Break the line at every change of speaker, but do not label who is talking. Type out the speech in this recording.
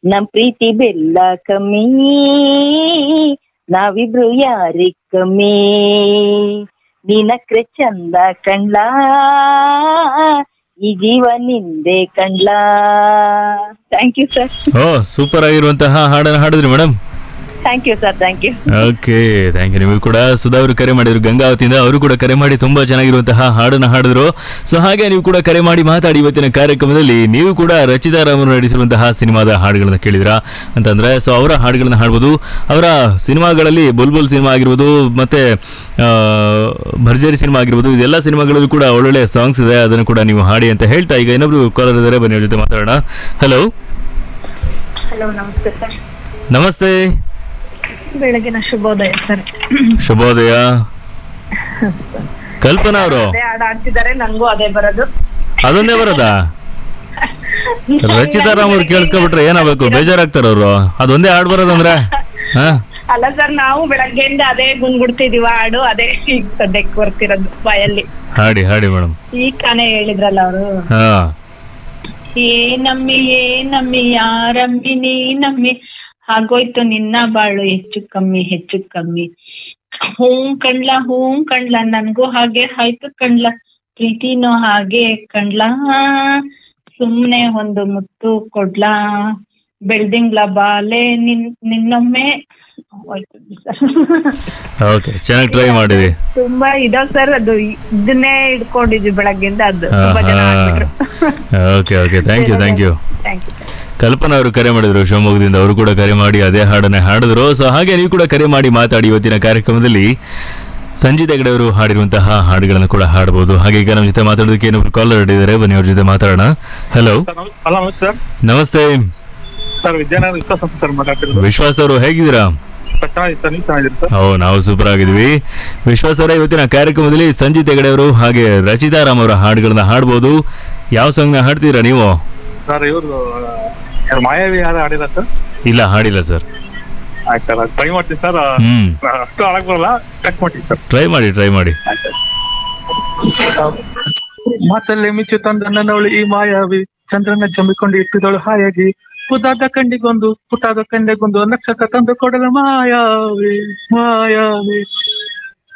ನಮ್ ಪ್ರೀತಿ ಬೆಲ್ಲ ಕಮ್ಮಿ ನಾವಿಬ್ರು ಯಾರಿಗ್ ಕಮ್ಮಿ ನೀನಕ್ರೆ ಚಂದ ಕಣ್ಲಾ ಈ ಜೀವ ನಿಂದೆ ಕಣ್ಲಾ ಥ್ಯಾಂಕ್ ಯು ಸರ್
ಓ ಸೂಪರ್ ಆಗಿರುವಂತಹ ಹಾಡನ್ನು ಹಾಡಿದ್ರಿ madam
thank you sir thank you
okay thank you ನಿಮಗೂ ಕೂಡ ಸುಧಾ ಅವರು ಕರೆ ಮಾಡಿದ್ರು ಗಂಗಾವತಿಯಿಂದ ಅವರು ಕೂಡ ಕರೆ ಮಾಡಿ ತುಂಬಾ ಚೆನ್ನಾಗಿರುವಂತಹ ಹಾಡನ್ನು ಹಾಡಿದ್ರು ಸೊ ಹಾಗೆ ನೀವು ಕೂಡ ಕರೆ ಮಾಡಿ ಮಾತಾಡಿ ಇವತ್ತಿನ ಕಾರ್ಯಕ್ರಮದಲ್ಲಿ ನೀವು ಕೂಡ ರಚಿತಾ ರಾಮರು ನಟಿಸಿರುವಂತಹ ಸಿನಿಮಾದ ಹಾಡುಗಳನ್ನ ಕೇಳಿದ್ರಾ ಅಂತಂದ್ರೆ ಸೊ ಅವರ ಹಾಡುಗಳನ್ನ ಹಾಡ್ಬೋದು ಅವರ ಸಿನಿಮಾಗಳಲ್ಲಿ ಬುಲ್ಬುಲ್ ಸಿನಿಮಾ ಆಗಿರ್ಬೋದು ಮತ್ತೆ ಆ, ಭರ್ಜರಿ ಸಿನಿಮಾ ಆಗಿರ್ಬೋದು ಇದೆಲ್ಲ ಸಿನಿಮಾಗಳಲ್ಲೂ ಕೂಡ ಒಳ್ಳೊಳ್ಳೆ ಸಾಂಗ್ಸ್ ಇದೆ ಅದನ್ನು ಕೂಡ ನೀವು ಹಾಡಿ ಅಂತ ಹೇಳ್ತಾ ಈಗ ಇನ್ನೊಬ್ರು ಕಾಲರ್ ಇದ್ದಾರೆ ಬನ್ನಿ ಅವ್ರ ಜೊತೆ ಮಾತಾಡೋಣ ಹಲೋ
ಹಲೋ ನಮಸ್ತೆ ಸರ್
ನಮಸ್ತೆ
ಬೆಳಗಿನ ಶುಭೋದಯ ಸರ್
ಶುಭೋದಯ ಕಲ್ಪನಾ ಅವರು
ಅದೇ ಹಾಡು ಆಡ್ತಿದ್ದಾರೆ ನಂಗೂ ಅದೇ ಬರೋದು
ಅದೊಂದೇ ಬರೋದಾ ರಚಿತಾ ರಾಮ್ ಅವ್ರು ಕೇಳಿಸ್ಕೊಬಿಟ್ರೆ ಏನಾಗಬೇಕು ಬೇಜಾರಾಗ್ತಾರ ಅವರು ಅದೊಂದೇ ಹಾಡ್ ಬರೋದಂದ್ರೆ ಹಾ
ಅಲ್ಲ ಸರ್ ನಾವು ಬೆಳಗ್ಗೆಯಿಂದ ಅದೇ ಗುನ್ಗುಡ್ತಿದೀವ ಹಾಡು ಅದೇ ಈಗ ಸದ್ಯಕ್ಕೆ ಬರ್ತಿರೋದು ಬಾಯಲ್ಲಿ
ಹಾಡಿ ಹಾಡಿ ಮೇಡಮ್
ಈಗ ತಾನೇ ಹೇಳಿದ್ರಲ್ಲ ಅವರು
ಹಾ
ಏ ನಮ್ಮಿ ಏ ನಮ್ಮಿ ಯಾರಮ್ಮಿ ನೀ ನಮ್ಮಿ ಆಗೋಯ್ತು ನಿನ್ನ ಬಾಳು ಹೆಚ್ಚು ಕಮ್ಮಿ ಹೆಚ್ಚು ಕಮ್ಮಿ ಹೂ ಕಣ್ಲ ಹೂ ಕಣ್ಲ ನನ್ಗೂ ಹಾಗೆ ಆಯ್ತು ಕಣ್ಲ ಪ್ರೀತಿನೂ ಹಾಗೆ ಕಣ್ಲ ಸುಮ್ನೆ ಒಂದು ಮುತ್ತು ಕೊಡ್ಲಾ ಬೆಳ್ದಿಂಗ್ಲ ಬಾಲೆ ನಿನ್ ನಿನ್ನೊಮ್ಮೆ ಹೋಯ್ತು sir.
ಓಕೆ ಚೆನ್ನಾಗಿ ಟ್ರೈ ಮಾಡಿದಿ
ತುಂಬಾ ಇದಾವ್ ಸರ್ ಅದು ಇದನ್ನೇ ಇಟ್ಕೊಂಡಿದ್ವಿ ಬೆಳಗ್ಗೆಯಿಂದ ಅದು ತುಂಬಾ ಜನ ಆಗ್ಬಿಟ್ರು
okay okay thank you thank you
thank you
Kalpana ಅವರು ಕರೆ ಮಾಡಿದ್ರು ಶಿವಮೊಗ್ಗದಿಂದ ಅವರು ಕೂಡ ಕರೆ ಮಾಡಿ ಅದೇ ಹಾಡನ್ನ ಹಾಡಿದ್ರು ಸೊ ಹಾಗೆ ನೀವು ಕೂಡ ಕರೆ ಮಾಡಿ ಮಾತಾಡಿ ಇವತ್ತಿನ ಕಾರ್ಯಕ್ರಮದಲ್ಲಿ ಸಂಜೀತ್ ಹೆಗಡೆ ಅವರು ಹಾಡಿರುವಂತಹ ಹಾಡುಗಳನ್ನು ಕೂಡ ಹಾಡಬಹುದು ಹಾಗೆ ಈಗ ನಮ್ಮ ಜೊತೆ ಮಾತಾಡೋದಕ್ಕೆ ಇನ್ನೊಬ್ರು ಕಾಲರ್ ಇದ್ದಾರೆ ಬನ್ನಿ ಅವ್ರ ಜೊತೆ ಮಾತಾಡೋಣ ಹಲೋ
ಹಲೋ ಸರ್
ನಮಸ್ತೆ
ಸರ್ ವಿದ್ಯಾನಗರ ವಿಶ್ವಾಸ ಅಂತ ಸರ್ ಮಾತಾಡ್ತಿರೋದು
ವಿಶ್ವಾಸ್ ಅವರು ಹೇಗಿದ್ದೀರಾ
ಸರ್ ಚೆನ್ನಾಗಿದೆ ಸರ್ ನೀವು ಚೆನ್ನಾಗಿದ್ದೀರಿ ಸರ್
ಓ ನಾವು ಸೂಪರ್ ಆಗಿದ್ವಿ ವಿಶ್ವಾಸ್ ಅವರ ಇವತ್ತಿನ ಕಾರ್ಯಕ್ರಮದಲ್ಲಿ ಸಂಜೀತ್ ಹೆಗಡೆ ಅವರು ಹಾಗೆ ರಚಿತಾ ರಾಮ್ ಅವರ ಹಾಡುಗಳನ್ನ ಹಾಡ್ಬೋದು ಯಾವ ಸಾಂಗ್ನ ಹಾಡ್ತೀರಾ ನೀವು
ಸರ್ ಇವ್ರು ಯಾರು ಮಾಯಾವಿ ಯಾರು ಆಡಿಲ್ಲ ಸರ್
ಇಲ್ಲ ಹಾಡಿಲ್ಲ ಸರ್
ಆಯ್ತು ಸರ್ ಟ್ರೈ ಮಾಡ್ತೀನಿ ಸರ್
ಹ್ಮ್
ಅಷ್ಟು ಆಡಕ್ ಬರಲ್ಲ ಚೆಕ್ ಮಾಡ್ತೀನಿ ಸರ್
ಟ್ರೈ ಮಾಡಿ ಟ್ರೈ ಮಾಡಿ
ಮಾತಲ್ಲಿ ಮಿಚ್ಚು ತಂದ ನನ್ನವಳು ಈ ಮಾಯಾವಿ ಚಂದ್ರನ ಜಂಬಿಕೊಂಡು ಇಟ್ಟಿದಳು ಹಾಯಾಗಿ ಪುದಾದ ಕಂಡಿಗೊಂದು ಪುಟಾದ ಕಂಡೆಗೊಂದು ನಕ್ಷತ್ರ ತಂದು ಕೊಡಲ ಮಾಯಾವಿ ಮಾಯಾವಿ